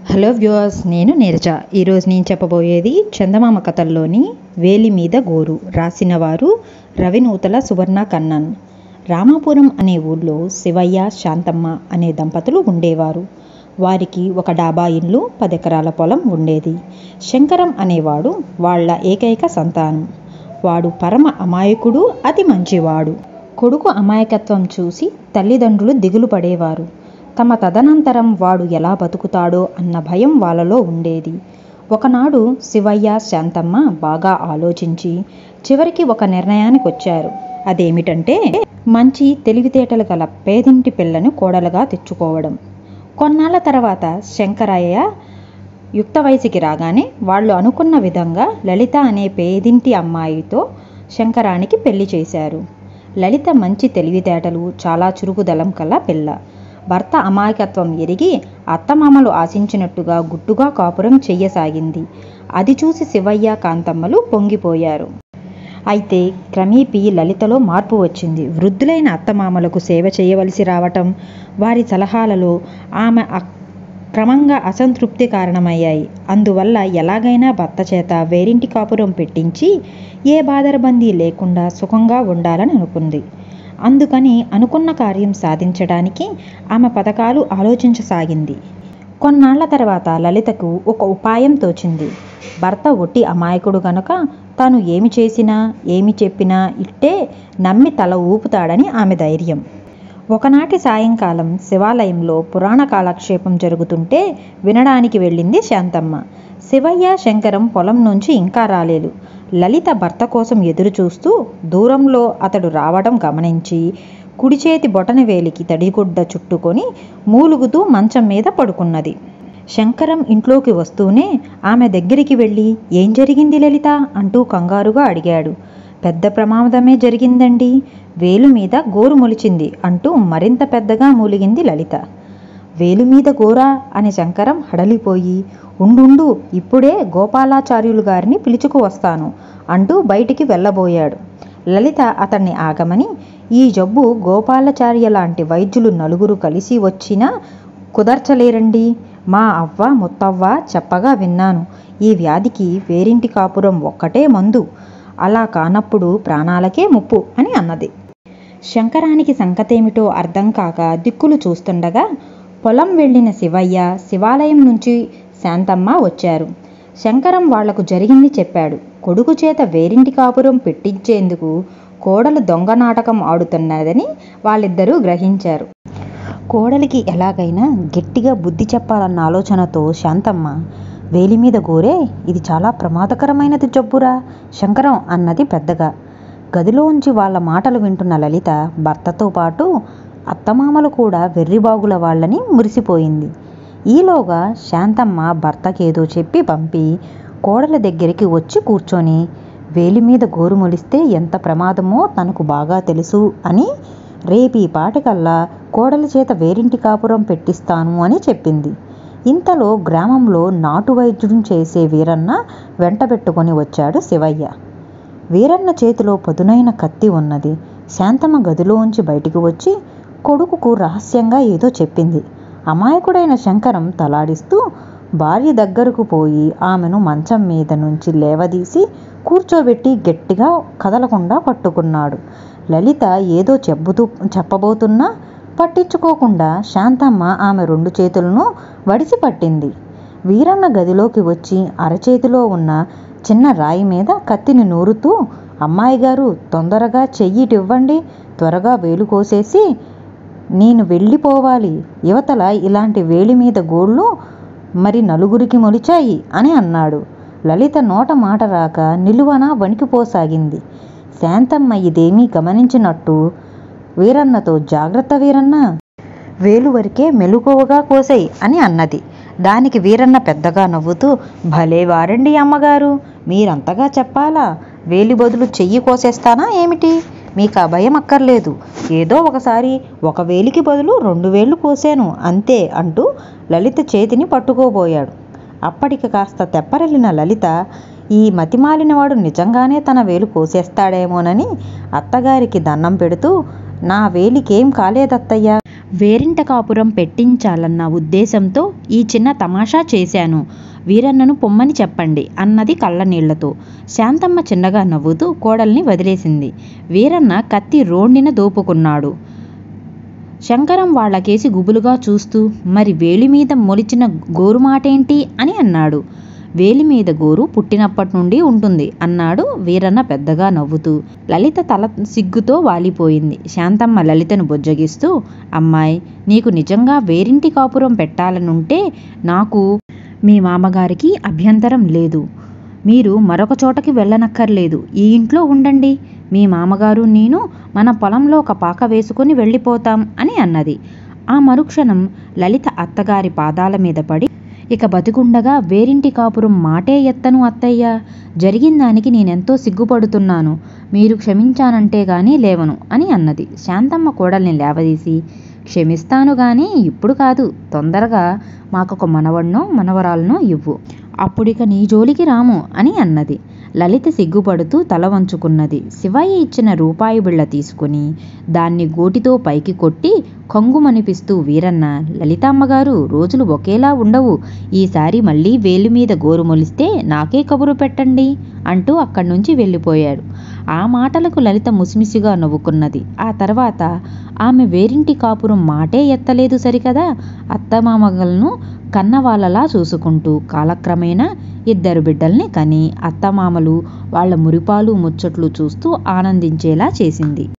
hello viewers నేను నీరజ ఈరోజు నేను చెప్పబోయేది చందమామ కథల్లోని వేలి మీద గోరు రాసిన వారు రవినూతల సువర్ణ కన్నన్ రామాపురం అనే ఊళ్ళో శివయ్య శాంతమ్మ అనే దంపతులు ఉండేవారు వారికి ఒక డాబా ఇల్లు పదెకరాల పొలం ఉండేది శంకరం అనేవాడు వాళ్ళ ఏకైక సంతానం వాడు పరమ అమాయకుడు అతి మంచివాడు కొడుకు అమాయకత్వం చూసి తల్లిదండ్రులు దిగులు పడేవారు తమ తదనంతరం వాడు ఎలా బతుకుతాడో అన్న భయం వాళ్ళలో ఉండేది ఒకనాడు శివయ్య శాంతమ్మ బాగా ఆలోచించి చివరికి ఒక నిర్ణయానికి వచ్చారు అదేమిటంటే మంచి తెలివితేటలు గల పేదింటి పిల్లను కోడలుగా తెచ్చుకోవడం కొన్నాళ్ళ తర్వాత శంకరయ్య యుక్త వయసుకి రాగానే వాళ్ళు అనుకున్న విధంగా లలిత అనే పేదింటి అమ్మాయితో శంకరానికి పెళ్లి చేశారు లలిత మంచి తెలివితేటలు చాలా చురుకుదలం కల పిల్ల భర్త అమాయకత్వం ఎరిగి అత్తమామలు ఆశించినట్టుగా గుట్టుగా కాపురం చెయ్యసాగింది అది చూసి శివయ్య కాంతమ్మలు పొంగిపోయారు అయితే క్రమేపీ లలితలో మార్పు వచ్చింది వృద్ధులైన అత్తమామలకు సేవ చేయవలసి రావటం వారి సలహాలలో ఆమె అక్- క్రమంగా అసంతృప్తి కారణమయ్యాయి అందువల్ల ఎలాగైనా భర్త చేత వేరింటి కాపురం పెట్టించి ఏ బాదరబందీ లేకుండా సుఖంగా ఉండాలని అనుకుంది అందుకని అనుకున్న కార్యం సాధించడానికి ఆమె పథకాలు ఆలోచించసాగింది కొన్నాళ్ల తర్వాత లలితకు ఒక ఉపాయం తోచింది భర్త ఒట్టి అమాయకుడు గనుక తాను ఏమి చేసినా ఏమి చెప్పినా ఇట్టే నమ్మి తల ఊపుతాడని ఆమె ధైర్యం ఒకనాటి సాయంకాలం శివాలయంలో పురాణ కాలక్షేపం జరుగుతుంటే వినడానికి వెళ్ళింది శాంతమ్మ శివయ్య శంకరం పొలం నుంచి ఇంకా రాలేదు లలిత భర్త కోసం ఎదురు చూస్తూ దూరంలో అతడు రావడం గమనించి కుడి చేతి బొటన వేలికి తడిగుడ్డ చుట్టుకొని మూలుగుతూ మంచం మీద పడుకున్నది శంకరం ఇంట్లోకి వస్తూనే ఆమె దగ్గరికి వెళ్ళి ఏం జరిగింది లలిత అంటూ కంగారుగా అడిగాడు పెద్ద ప్రమాదమే జరిగిందండి వేలు మీద గోరు మొలిచింది అంటూ మరింత పెద్దగా మూలిగింది లలిత వేలు మీద గోరా అని శంకరం హడలిపోయి ఉండుండు ఇప్పుడే గోపాలాచార్యులు గారిని పిలుచుకు వస్తాను అంటూ బయటికి వెళ్ళబోయాడు లలిత అతన్ని ఆగమని ఈ జబ్బు గోపాలాచార్య లాంటి వైద్యులు నలుగురు కలిసి వచ్చినా కుదర్చలేరండి మా అవ్వ ముత్తవ్వ చెప్పగా విన్నాను ఈ వ్యాధికి వేరింటి కాపురం ఒక్కటే మందు అలా కానప్పుడు ప్రాణాలకే ముప్పు అని అన్నది శంకరానికి సంగతేమిటో అర్థం కాక దిక్కులు చూస్తుండగా పొలం వెళ్ళిన శివయ్య శివాలయం నుంచి శాంతమ్మ వచ్చారు శంకరం వాళ్లకు జరిగింది చెప్పాడు కొడుకు చేత వేరింటి కాపురం పెట్టించేందుకు కోడలు దొంగ నాటకం ఆడుతున్నదని వాళ్ళిద్దరూ గ్రహించారు కోడలికి ఎలాగైనా గట్టిగా బుద్ధి చెప్పాలన్న ఆలోచనతో శాంతమ్మ వేలి మీద గోరే ఇది చాలా ప్రమాదకరమైనది జబ్బురా శంకరం అన్నది పెద్దగా గదిలోంచి వాళ్ళ మాటలు వింటున్న లలిత భర్తతో పాటు అత్తమామలు కూడా వెర్రిబాగుల వాళ్ళని మురిసిపోయింది ఈలోగా శాంతమ్మ భర్తకేదో చెప్పి పంపి కోడల దగ్గరికి వచ్చి కూర్చొని వేలి మీద గోరు మొలిస్తే ఎంత ప్రమాదమో తనకు బాగా తెలుసు అని రేపీ పాటికల్లా కోడలి చేత వేరింటి కాపురం పెట్టిస్తాను అని చెప్పింది ఇంతలో గ్రామంలో నాటు వైద్యుడు చేసే వీరన్న వెంటబెట్టుకొని వచ్చాడు శివయ్య వీరన్న చేతిలో పదునైన కత్తి ఉన్నది శాంతమ్మ గదిలోంచి బయటికి వచ్చి కొడుకుకు రహస్యంగా ఏదో చెప్పింది అమాయకుడైన శంకరం తలాడిస్తూ భార్య దగ్గరకు పోయి ఆమెను మంచం మీద నుంచి లేవదీసి కూర్చోబెట్టి గట్టిగా కదలకుండా పట్టుకున్నాడు లలిత ఏదో చెబుతూ చెప్పబోతున్నా పట్టించుకోకుండా శాంతమ్మ ఆమె రెండు చేతులను వడిసి పట్టింది వీరన్న గదిలోకి వచ్చి అరచేతిలో ఉన్న చిన్న రాయి మీద కత్తిని నూరుతూ అమ్మాయి గారు తొందరగా చెయ్యిటివ్వండి త్వరగా వేలు కోసేసి నేను వెళ్ళిపోవాలి యువతల ఇలాంటి వేలి మీద గోళ్ళు మరి నలుగురికి మొలిచాయి అని అన్నాడు లలిత నోట మాట రాక నిలువన వణికిపోసాగింది శాంతమ్మ ఇదేమీ గమనించినట్టు వీరన్నతో జాగ్రత్త వీరన్న వేలు వరకే మెలుకోవగా కోసేయి అని అన్నది దానికి వీరన్న పెద్దగా నవ్వుతూ భలే వారండి అమ్మగారు మీరంతగా చెప్పాలా వేలి బదులు చెయ్యి కోసేస్తానా ఏమిటి మీకు ఆ భయం అక్కర్లేదు ఏదో ఒకసారి ఒక వేలికి బదులు రెండు వేళ్ళు కోసాను అంతే అంటూ లలిత చేతిని పట్టుకోబోయాడు అప్పటికి కాస్త తెప్పరిల్లిన లలిత ఈ మతిమాలినవాడు నిజంగానే తన వేలు కోసేస్తాడేమోనని అత్తగారికి దండం పెడుతూ నా వేలికేం కాలేదత్తయ్యా వేరింట కాపురం పెట్టించాలన్న ఉద్దేశంతో ఈ చిన్న తమాషా చేశాను వీరన్నను పొమ్మని చెప్పండి అన్నది కళ్ళనీళ్లతో శాంతమ్మ చిన్నగా నవ్వుతూ కోడల్ని వదిలేసింది వీరన్న కత్తి రోండిన దోపుకున్నాడు శంకరం వాళ్ళకేసి గుబులుగా చూస్తూ మరి వేలి మీద మొలిచిన గోరు మాటేంటి అని అన్నాడు వేలి మీద గోరు పుట్టినప్పటి నుండి ఉంటుంది అన్నాడు వీరన్న పెద్దగా నవ్వుతూ లలిత తల సిగ్గుతో వాలిపోయింది శాంతమ్మ లలితను బుజ్జగిస్తూ అమ్మాయి నీకు నిజంగా వేరింటి కాపురం పెట్టాలనుంటే నాకు మీ మామగారికి అభ్యంతరం లేదు మీరు మరొక చోటకి వెళ్ళనక్కర్లేదు ఈ ఇంట్లో ఉండండి మీ మామగారు నేను మన పొలంలో ఒక పాక వేసుకుని వెళ్ళిపోతాం అని అన్నది ఆ మరుక్షణం లలిత అత్తగారి పాదాల మీద పడి ఇక బతికుండగా వేరింటి కాపురం మాటే ఎత్తను అత్తయ్య జరిగిన దానికి నేనెంతో సిగ్గుపడుతున్నాను మీరు క్షమించానంటే గాని లేవను అని అన్నది శాంతమ్మ కోడల్ని లేవదీసి క్షమిస్తాను గాని ఇప్పుడు కాదు తొందరగా మాకొక మనవణ్ణో మనవరాలనో ఇవ్వు అప్పుడిక నీ జోలికి రాము అని అన్నది లలిత సిగ్గుపడుతూ తల వంచుకున్నది శివయ్య ఇచ్చిన రూపాయి బిళ్ళ తీసుకుని దాన్ని గోటితో పైకి కొట్టి కొంగుమనిపిస్తూ వీరన్న లలితమ్మగారు రోజులు ఒకేలా ఉండవు ఈసారి మళ్ళీ వేలు మీద గోరు మొలిస్తే నాకే కబురు పెట్టండి అంటూ అక్కడి నుంచి వెళ్ళిపోయాడు ఆ మాటలకు లలిత ముసిమిసిగా నవ్వుకున్నది ఆ తర్వాత ఆమె వేరింటి కాపురం మాటే ఎత్తలేదు సరికదా అత్తమామలను కన్నవాళ్ళలా చూసుకుంటూ కాలక్రమేణా ఇద్దరు బిడ్డల్ని కని అత్తమామలు వాళ్ళ మురిపాలు ముచ్చట్లు చూస్తూ ఆనందించేలా చేసింది